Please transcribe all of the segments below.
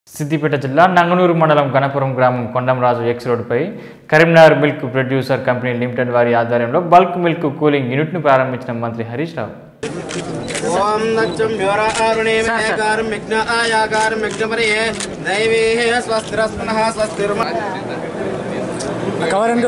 సిద్దిపేట జిల్లా నంగనూరు మండలం గణపురం గ్రామం కొండంరాజు ఎక్స్ రోడ్డుపై Karimnagar milk producer company limited వారి ఆధ్వర్యంలో బల్క్ మిల్క్ కూలింగ్ యూనిట్ను ప్రారంభించిన మంత్రి హరీష్ రావు ఓం నచ్చం యోరారుణేమేకారం విఘ్న ఆయాకారం విఘ్నపరియే దైవీ స్వస్తిరస్పునః స్వస్తిర్మ కవర్ అండ్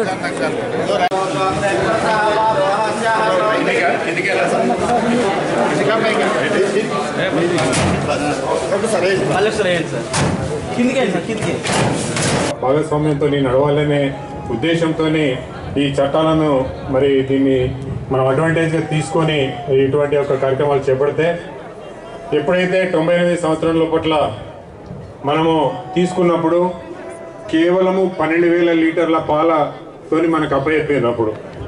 భాగస్వామ్యంతో నడవాలనే ఉద్దేశంతోనే ఈ చట్టాలను మరి దీన్ని మనం అడ్వాంటేజ్గా తీసుకొని ఇటువంటి ఒక కార్యక్రమాలు చేపడితే ఎప్పుడైతే తొంభై ఎనిమిది సంవత్సరాల లోపట్ల మనము తీసుకున్నప్పుడు కేవలము పన్నెండు వేల లీటర్ల పాలతోని మనకు అప్పయిపోయింది అప్పుడు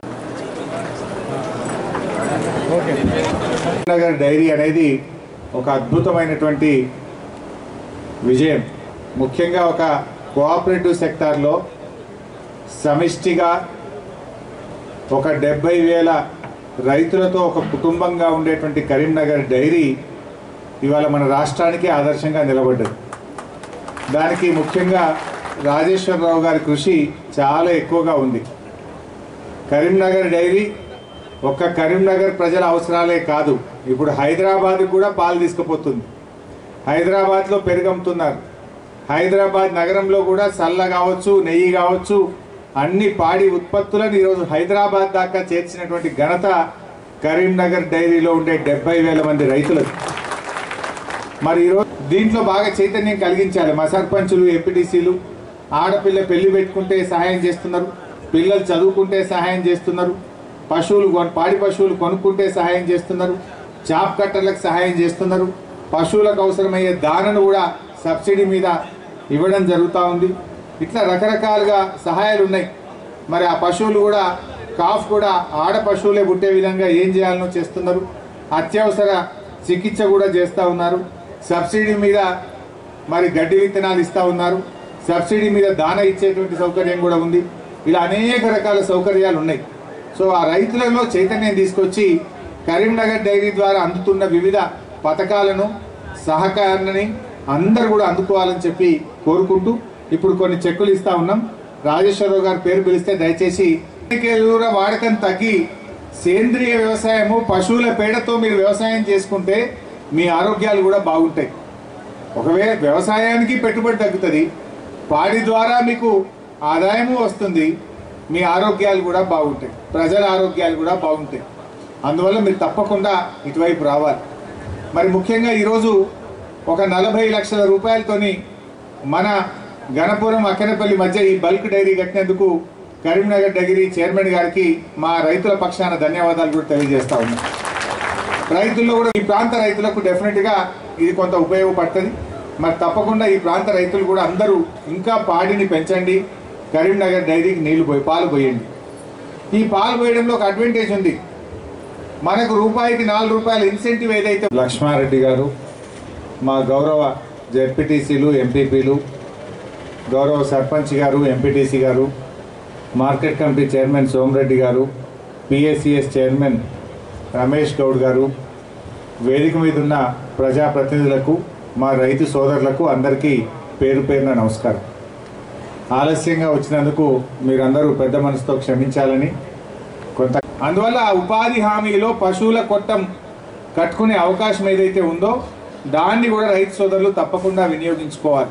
నగర్ డైరీ అనేది ఒక అద్భుతమైనటువంటి విజయం ముఖ్యంగా ఒక కోఆపరేటివ్ సెక్టార్లో సమిష్టిగా ఒక డెబ్బై వేల రైతులతో ఒక కుటుంబంగా ఉండేటువంటి కరీంనగర్ డైరీ ఇవాళ మన రాష్ట్రానికి ఆదర్శంగా నిలబడ్డది దానికి ముఖ్యంగా రాజేశ్వరరావు గారి కృషి చాలా ఎక్కువగా ఉంది కరీంనగర్ డైరీ ఒక్క కరీంనగర్ ప్రజల అవసరాలే కాదు ఇప్పుడు హైదరాబాద్కి కూడా పాలు తీసుకుపోతుంది హైదరాబాద్లో పెరుగమ్ముతున్నారు హైదరాబాద్ నగరంలో కూడా సల్ల కావచ్చు నెయ్యి కావచ్చు అన్ని పాడి ఉత్పత్తులను ఈరోజు హైదరాబాద్ దాకా చేర్చినటువంటి ఘనత కరీంనగర్ డైరీలో ఉండే డెబ్బై వేల మంది రైతులకు మరి ఈరోజు దీంట్లో బాగా చైతన్యం కలిగించాలి మా సర్పంచులు ఎంపీటీసీలు ఆడపిల్ల పెళ్లి పెట్టుకుంటే సహాయం చేస్తున్నారు పిల్లలు చదువుకుంటే సహాయం చేస్తున్నారు పశువులు కొన్- పాడి పశువులు కొనుక్కుంటే సహాయం చేస్తున్నారు చాప్ కట్టర్లకు సహాయం చేస్తున్నారు పశువులకు అవసరమయ్యే దానను కూడా సబ్సిడీ మీద ఇవ్వడం జరుగుతూ ఉంది ఇట్లా రకరకాలుగా సహాయాలు ఉన్నాయి మరి ఆ పశువులు కూడా కాఫ్ కూడా ఆడ పశువులే పుట్టే విధంగా ఏం చేయాలనో చేస్తున్నారు అత్యవసర చికిత్స కూడా చేస్తూ ఉన్నారు సబ్సిడీ మీద మరి గడ్డి విత్తనాలు ఇస్తూ ఉన్నారు సబ్సిడీ మీద దాన ఇచ్చేటువంటి సౌకర్యం కూడా ఉంది ఇలా అనేక రకాల సౌకర్యాలు ఉన్నాయి సో ఆ రైతులలో చైతన్యం తీసుకొచ్చి కరీంనగర్ డైరీ ద్వారా అందుతున్న వివిధ పథకాలను సహకారాన్ని అందరు కూడా అందుకోవాలని చెప్పి కోరుకుంటూ ఇప్పుడు కొన్ని చెక్కులు ఇస్తా ఉన్నాం రాజేశ్వరరావు గారి పేరు పిలిస్తే దయచేసి ఎరువుల వాడకం తగ్గి సేంద్రియ వ్యవసాయము పశువుల పేడతో మీరు వ్యవసాయం చేసుకుంటే మీ ఆరోగ్యాలు కూడా బాగుంటాయి ఒకవేళ వ్యవసాయానికి పెట్టుబడి తగ్గుతుంది పాడి ద్వారా మీకు ఆదాయము వస్తుంది మీ ఆరోగ్యాలు కూడా బాగుంటాయి ప్రజల ఆరోగ్యాలు కూడా బాగుంటాయి అందువల్ల మీరు తప్పకుండా ఇటువైపు రావాలి మరి ముఖ్యంగా ఈరోజు ఒక నలభై లక్షల రూపాయలతోని మన గణపురం అక్కనపల్లి మధ్య ఈ బల్క్ డైరీ కట్టినందుకు కరీంనగర్ డైరీ చైర్మన్ గారికి మా రైతుల పక్షాన ధన్యవాదాలు కూడా తెలియజేస్తా ఉన్నాం రైతుల్లో కూడా ఈ ప్రాంత రైతులకు డెఫినెట్గా ఇది కొంత ఉపయోగపడుతుంది మరి తప్పకుండా ఈ ప్రాంత రైతులు కూడా అందరూ ఇంకా పాడిని పెంచండి కరీంనగర్ డైరీకి నీళ్లు పోయి పాలు పోయండి ఈ పాలు పోయడంలో ఒక అడ్వాంటేజ్ ఉంది మనకు రూపాయికి నాలుగు రూపాయల ఇన్సెంటివ్ ఏదైతే లక్ష్మారెడ్డి గారు మా గౌరవ జెడ్పీటీసీలు ఎంపీపీలు గౌరవ సర్పంచ్ గారు ఎంపీటీసీ గారు మార్కెట్ కమిటీ చైర్మన్ సోమరెడ్డి గారు పిఎస్సిఎస్ చైర్మన్ రమేష్ గౌడ్ గారు వేదిక మీద ఉన్న ప్రజాప్రతినిధులకు మా రైతు సోదరులకు అందరికీ పేరు పేరున నమస్కారం ఆలస్యంగా వచ్చినందుకు మీరందరూ పెద్ద మనసుతో క్షమించాలని కొంత అందువల్ల ఆ ఉపాధి హామీలో పశువుల కొట్టం కట్టుకునే అవకాశం ఏదైతే ఉందో దాన్ని కూడా రైతు సోదరులు తప్పకుండా వినియోగించుకోవాలి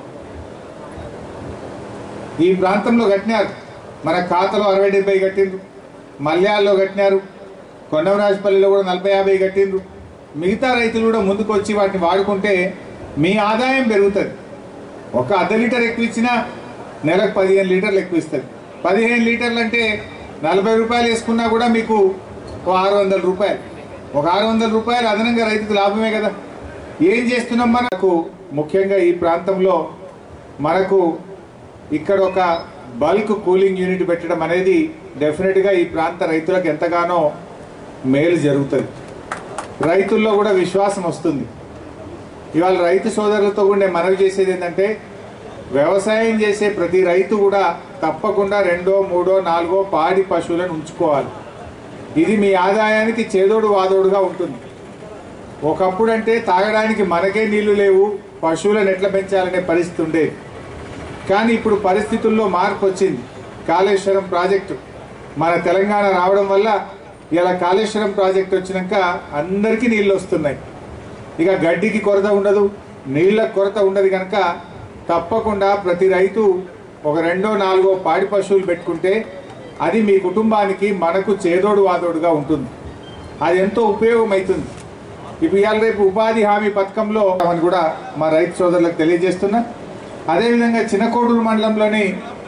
ఈ ప్రాంతంలో కట్టినారు మన ఖాతాలో అరవై డెబ్బై కట్టిండ్రు మల్యాల్లో కట్టినారు కొండమరాజపల్లిలో కూడా నలభై యాభై కట్టిండ్రు మిగతా రైతులు కూడా ముందుకు వచ్చి వాటిని వాడుకుంటే మీ ఆదాయం పెరుగుతుంది ఒక అర్ధ లీటర్ ఎక్కువ ఇచ్చినా నెలకు పదిహేను లీటర్లు ఎక్కువ ఇస్తుంది పదిహేను లీటర్లు అంటే నలభై రూపాయలు వేసుకున్నా కూడా మీకు ఒక ఆరు వందల రూపాయలు ఒక ఆరు వందల రూపాయలు అదనంగా రైతుకు లాభమే కదా ఏం చేస్తున్నాం మనకు ముఖ్యంగా ఈ ప్రాంతంలో మనకు ఇక్కడ ఒక బల్క్ కూలింగ్ యూనిట్ పెట్టడం అనేది డెఫినెట్గా ఈ ప్రాంత రైతులకు ఎంతగానో మేలు జరుగుతుంది రైతుల్లో కూడా విశ్వాసం వస్తుంది ఇవాళ రైతు సోదరులతో కూడా నేను మనవి చేసేది ఏంటంటే వ్యవసాయం చేసే ప్రతి రైతు కూడా తప్పకుండా రెండో మూడో నాలుగో పాడి పశువులను ఉంచుకోవాలి ఇది మీ ఆదాయానికి చేదోడు వాదోడుగా ఉంటుంది ఒకప్పుడు అంటే తాగడానికి మనకే నీళ్లు లేవు పశువులను ఎట్లా పెంచాలనే పరిస్థితి ఉండేది కానీ ఇప్పుడు పరిస్థితుల్లో మార్పు వచ్చింది కాళేశ్వరం ప్రాజెక్టు మన తెలంగాణ రావడం వల్ల ఇలా కాళేశ్వరం ప్రాజెక్ట్ వచ్చినాక అందరికీ నీళ్ళు వస్తున్నాయి ఇక గడ్డికి కొరత ఉండదు నీళ్ళ కొరత ఉండదు కనుక తప్పకుండా ప్రతి రైతు ఒక రెండో నాలుగో పాడి పశువులు పెట్టుకుంటే అది మీ కుటుంబానికి మనకు చేదోడు వాదోడుగా ఉంటుంది అది ఎంతో ఉపయోగం అవుతుంది ఇప్పుడు ఇవాళ రేపు ఉపాధి హామీ పథకంలో అని కూడా మా రైతు సోదరులకు తెలియజేస్తున్నా అదేవిధంగా చిన్నకోడూరు మండలంలోని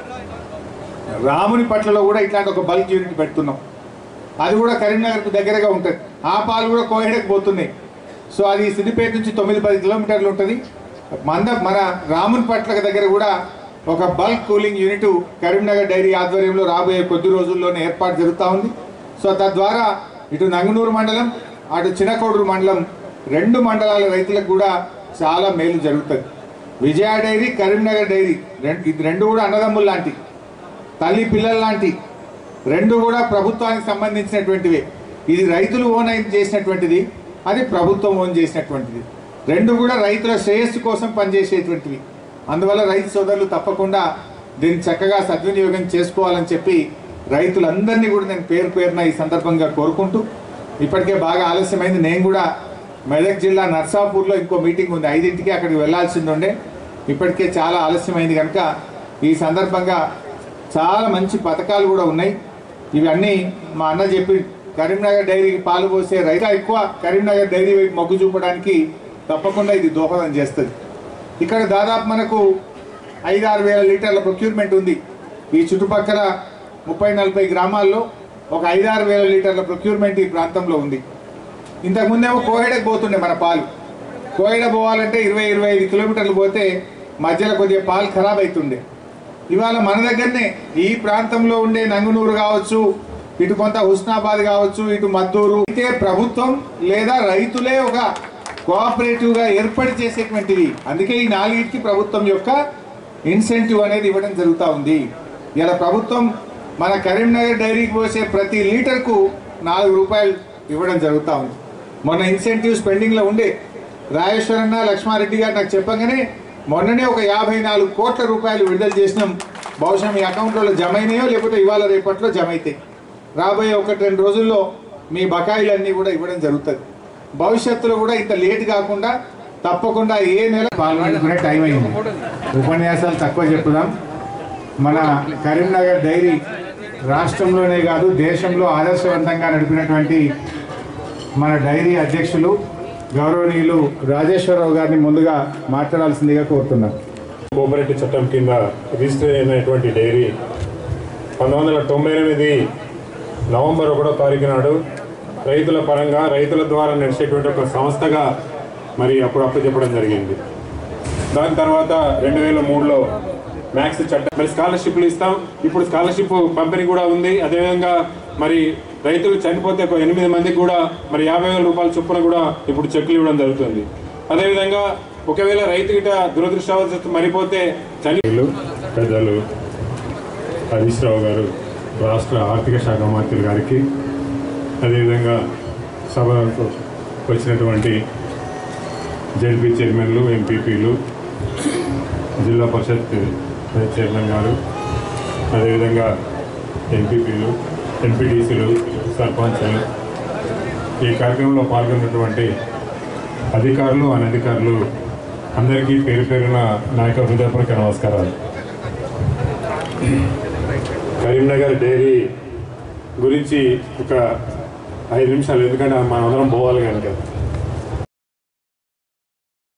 రాముని పట్లలో కూడా ఇట్లాంటి ఒక బల్క్ యూనిట్ పెడుతున్నాం అది కూడా కరీంనగర్కు దగ్గరగా ఉంటుంది ఆ పాలు కూడా కోహెడకు పోతున్నాయి సో అది సిద్దిపేట నుంచి తొమ్మిది పది కిలోమీటర్లు ఉంటుంది మంద మన రాముని పట్ల దగ్గర కూడా ఒక bulk cooling unit Karimnagar dairy ఆధ్వర్యంలో రాబోయే కొద్ది రోజుల్లోనే ఏర్పాటు జరుగుతూ ఉంది సో తద్వారా ఇటు నంగనూరు మండలం అటు చిన్నకోడూరు మండలం రెండు మండలాల రైతులకు కూడా చాలా మేలు జరుగుతుంది విజయ డైరీ కరీంనగర్ డైరీ రెండు ఇది రెండు కూడా అన్నదమ్ములు లాంటి తల్లి పిల్లల లాంటి రెండు కూడా ప్రభుత్వానికి సంబంధించినటువంటివి ఇది రైతులు ఓన్ అయి చేసినటువంటిది అది ప్రభుత్వం ఓన్ చేసినటువంటిది రెండు కూడా రైతుల శ్రేయస్సు కోసం పనిచేసేటువంటివి అందువల్ల రైతు సోదరులు తప్పకుండా దీన్ని చక్కగా సద్వినియోగం చేసుకోవాలని చెప్పి రైతులందరినీ కూడా నేను పేరు పేరున ఈ సందర్భంగా కోరుకుంటూ ఇప్పటికే బాగా ఆలస్యమైంది నేను కూడా మెదక్ జిల్లా నర్సాపూర్లో ఇంకో మీటింగ్ ఉంది ఐదింటికి అక్కడికి వెళ్లాల్సింది ఉండే ఇప్పటికే చాలా ఆలస్యమైంది కనుక ఈ సందర్భంగా చాలా మంచి పథకాలు కూడా ఉన్నాయి ఇవన్నీ మా అన్న చెప్పి కరీంనగర్ డైరీకి పాలు పోసే రైతు ఎక్కువ కరీంనగర్ డైరీ వైపు మొగ్గు చూపడానికి తప్పకుండా ఇది దోహదం చేస్తుంది ఇక్కడ దాదాపు మనకు ఐదు ఆరు వేల లీటర్ల ప్రొక్యూర్మెంట్ ఉంది ఈ చుట్టుపక్కల ముప్పై నలభై గ్రామాల్లో ఒక ఐదు ఆరు వేల లీటర్ల ప్రొక్యూర్మెంట్ ఈ ప్రాంతంలో ఉంది ఇంతకుముందేమో కోహెడకు పోతుండే మన పాలు కోహెడ పోవాలంటే ఇరవై ఇరవై ఐదు కిలోమీటర్లు పోతే మధ్యలో కొద్దిగా పాలు ఖరాబ్ అవుతుండే ఇవాళ మన దగ్గరనే ఈ ప్రాంతంలో ఉండే నంగునూరు కావచ్చు ఇటు కొంత హుస్నాబాద్ కావచ్చు ఇటు మద్దూరు అయితే ప్రభుత్వం లేదా రైతులే ఒక కోఆపరేటివ్ గా ఏర్పాటు చేసేటువంటివి అందుకే ఈ నాలుగిటికి ప్రభుత్వం యొక్క ఇన్సెంటివ్ అనేది ఇవ్వడం జరుగుతూ ఉంది ఇలా ప్రభుత్వం మన కరీంనగర్ డైరీకి పోసే ప్రతి లీటర్కు నాలుగు రూపాయలు ఇవ్వడం జరుగుతూ ఉంది మొన్న ఇన్సెంటివ్స్ పెండింగ్లో ఉండే రాజేశ్వరన్న లక్ష్మారెడ్డి గారు నాకు చెప్పగానే మొన్ననే ఒక యాభై నాలుగు కోట్ల రూపాయలు విడుదల చేసినాం బహుశా మీ అకౌంట్లో జమ అయినాయో లేకపోతే ఇవాళ రేపట్లో జమ అవుతాయి రాబోయే ఒకటి రెండు రోజుల్లో మీ బకాయిలన్నీ కూడా ఇవ్వడం జరుగుతుంది భవిష్యత్తులో కూడా ఇంత లేట్ కాకుండా తప్పకుండా ఏ నెల పాల్గొనే టైం అయింది ఉపన్యాసాలు తక్కువ చెప్పుదాం మన కరీంనగర్ డైరీ రాష్ట్రంలోనే కాదు దేశంలో ఆదర్శవంతంగా నడిపినటువంటి మన డైరీ అధ్యక్షులు గౌరవనీయులు రాజేశ్వరరావు గారిని ముందుగా మాట్లాడాల్సిందిగా కోరుతున్నాను కోఆపరేటివ్ చట్టం కింద రిజిస్టర్ అయినటువంటి డైరీ పంతొమ్మిది వందల తొంభై ఎనిమిది నవంబర్ ఒకటో తారీఖు నాడు రైతుల పరంగా రైతుల ద్వారా నడిచేటువంటి ఒక సంస్థగా మరి అప్పుడు అప్పు చెప్పడం జరిగింది దాని తర్వాత రెండు వేల మూడులో మ్యాథ్స్ చట్టం మరి స్కాలర్షిప్లు ఇస్తాం ఇప్పుడు స్కాలర్షిప్ పంపిణీ కూడా ఉంది అదేవిధంగా మరి రైతులు చనిపోతే ఒక ఎనిమిది మందికి కూడా మరి యాభై వేల రూపాయల చొప్పున కూడా ఇప్పుడు చెక్కులు ఇవ్వడం జరుగుతుంది అదేవిధంగా ఒకవేళ రైతు గిట దురదృష్టవశాత్తు మరిపోతే చని పెద్దలు హరీష్ రావు గారు రాష్ట్ర ఆర్థిక శాఖ మంత్రి గారికి అదేవిధంగా సభకు వచ్చినటువంటి జడ్పీ చైర్మన్లు ఎంపీపీలు జిల్లా పరిషత్ చైర్మన్ గారు అదేవిధంగా ఎంపీపీలు ఎంపీటీసీలు సర్పంచ్లు ఈ కార్యక్రమంలో పాల్గొన్నటువంటి అధికారులు అనధికారులు అందరికీ పేరు పేరున నా యొక్క హృదయపూర్వక నమస్కారాలు కరీంనగర్ డైరీ గురించి ఒక ఐదు నిమిషాలు ఎందుకంటే మనం అందరం పోవాలి కనుక